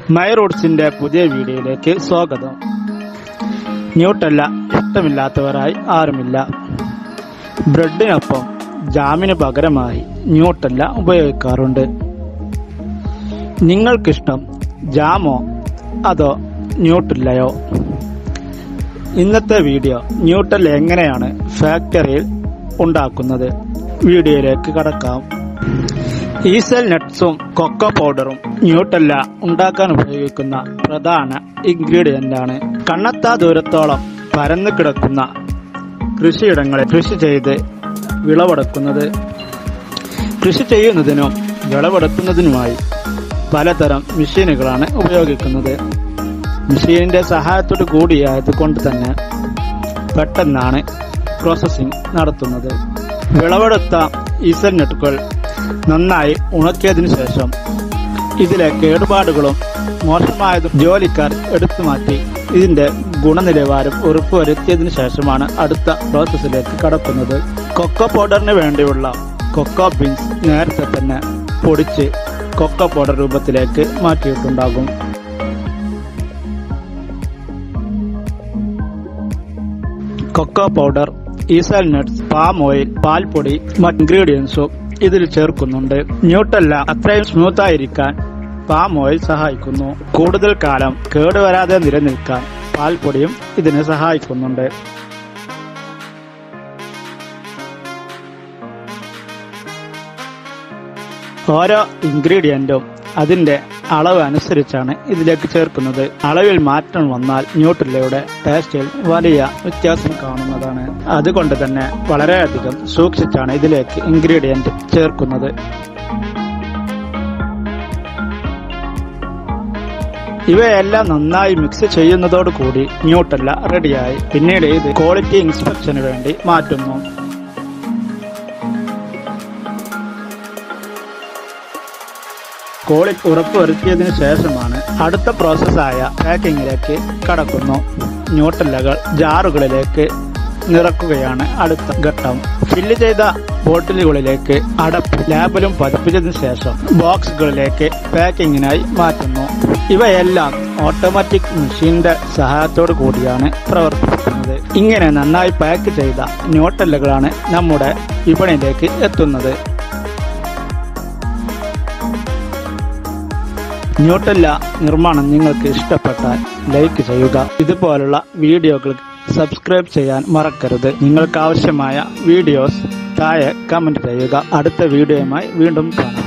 my റൂട്ട്സിന്റെ പുതിയ വീഡിയോയിലേക്ക് സ്വാഗതം ന്യൂട്ടല്ല ഇഷ്ടമില്ലാത്തവരായി ആരുമില്ല ബ്രെഡിനൊപ്പം ജാമിന് പകരമായി ന്യൂട്ടല്ല ഉപയോഗിക്കാറുണ്ട് നിങ്ങൾക്കിഷ്ടം ജാമോ അതോ ന്യൂട്ടില്ലയോ ഇന്നത്തെ വീഡിയോ ന്യൂട്ടല്ല എങ്ങനെയാണ് ഫാക്ടറിയിൽ ഉണ്ടാക്കുന്നത് വീഡിയോയിലേക്ക് കടക്കാം ഈസൽ നട്ട്സും കൊക്കോ പൗഡറും ന്യൂട്ടല്ല ഉണ്ടാക്കാൻ ഉപയോഗിക്കുന്ന പ്രധാന ഇൻഗ്രീഡിയന്റ് ആണ് കണ്ണെത്താ ദൂരത്തോളം പരന്നു കിടക്കുന്ന കൃഷിയിടങ്ങളെ കൃഷി ചെയ്ത് വിളവെടുക്കുന്നത് കൃഷി ചെയ്യുന്നതിനും വിളവെടുക്കുന്നതിനുമായി പലതരം മെഷീനുകളാണ് ഉപയോഗിക്കുന്നത് മെഷീനിന്റെ സഹായത്തോടു കൂടിയായത് കൊണ്ട് തന്നെ പെട്ടെന്നാണ് പ്രോസസ്സിംഗ് നടത്തുന്നത് വിളവെടുത്ത ഈസൽനട്ടുകൾ നന്നായി ഉണക്കിയതിനു ശേഷം ഇതിലെ കേടുപാടുകളും മോശമായതും ജോലിക്കാർ എടുത്തു മാറ്റി ഇതിന്റെ ഗുണനിലവാരം ഉറപ്പുവരുത്തിയതിനു ശേഷമാണ് അടുത്ത പ്രോസസ്സിലേക്ക് കടക്കുന്നത് കൊക്കോ പൗഡറിന് വേണ്ടിയുള്ള കൊക്കോ ബീൻസ് നേരത്തെ തന്നെ പൊടിച്ച് കൊക്കോ പൗഡർ രൂപത്തിലേക്ക് മാറ്റിയിട്ടുണ്ടാകും cocoa powder hazel nuts palm oil പാൽപ്പൊടി മറ്റ് ഇൻഗ്രീഡിയൻസും ഇതിൽ ചേർക്കുന്നുണ്ട് ന്യൂട്ടല്ല അത്രയും സ്മൂത്ത് ആയിരിക്കാൻ പാം ഓയിൽ സഹായിക്കുന്നു കൂടുതൽ കാലം കേടുവരാതെ നിലനിൽക്കാൻ പാൽപ്പൊടിയും ഇതിന് സഹായിക്കുന്നുണ്ട് ഓരോ ഇൻഗ്രീഡിയന്റും അതിന്റെ അളവ് അനുസരിച്ചാണ് ഇതിലേക്ക് ചേർക്കുന്നത് അളവിൽ മാറ്റം വന്നാൽ ന്യൂട്രലയുടെ ടേസ്റ്റിൽ വലിയ വ്യത്യാസം കാണുന്നതാണ് അതുകൊണ്ട് തന്നെ വളരെയധികം സൂക്ഷിച്ചാണ് ഇതിലേക്ക് ഇൻഗ്രീഡിയന്റ് ചേർക്കുന്നത് ഇവയെല്ലാം നന്നായി മിക്സ് ചെയ്യുന്നതോടുകൂടി ന്യൂട്ടല്ല റെഡിയായി പിന്നീട് ഇത് ക്വാളിറ്റി ഇൻസ്പെക്ഷന് വേണ്ടി മാറ്റുന്നു ക്വാളിറ്റി ഉറപ്പുവരുത്തിയതിനു ശേഷമാണ് അടുത്ത പ്രോസസ്സായ പാക്കിങ്ങിലേക്ക് കടക്കുന്നു ന്യൂട്ടല്ലകൾ ജാറുകളിലേക്ക് നിറക്കുകയാണ് അടുത്ത ഘട്ടം ഫില്ല് ചെയ്ത ബോട്ടിലുകളിലേക്ക് അടപ്പ് ലാബിലും പതിപ്പിച്ചതിനു ശേഷം ബോക്സുകളിലേക്ക് പാക്കിങ്ങിനായി മാറ്റുന്നു ഇവയെല്ലാം ഓട്ടോമാറ്റിക് മെഷീന്റെ സഹായത്തോടു കൂടിയാണ് പ്രവർത്തിക്കുന്നത് ഇങ്ങനെ നന്നായി പാക്ക് ചെയ്ത ന്യൂട്ടല്ലകളാണ് നമ്മുടെ വിപണിയിലേക്ക് എത്തുന്നത് ന്യൂട്ടല്ല നിർമ്മാണം നിങ്ങൾക്ക് ഇഷ്ടപ്പെട്ടാൽ ലൈക്ക് ചെയ്യുക ഇതുപോലുള്ള വീഡിയോകൾ സബ്സ്ക്രൈബ് ചെയ്യാൻ മറക്കരുത് നിങ്ങൾക്ക് ആവശ്യമായ വീഡിയോസ് താഴെ കമന്റ് ചെയ്യുക അടുത്ത വീഡിയോയുമായി വീണ്ടും കാണാം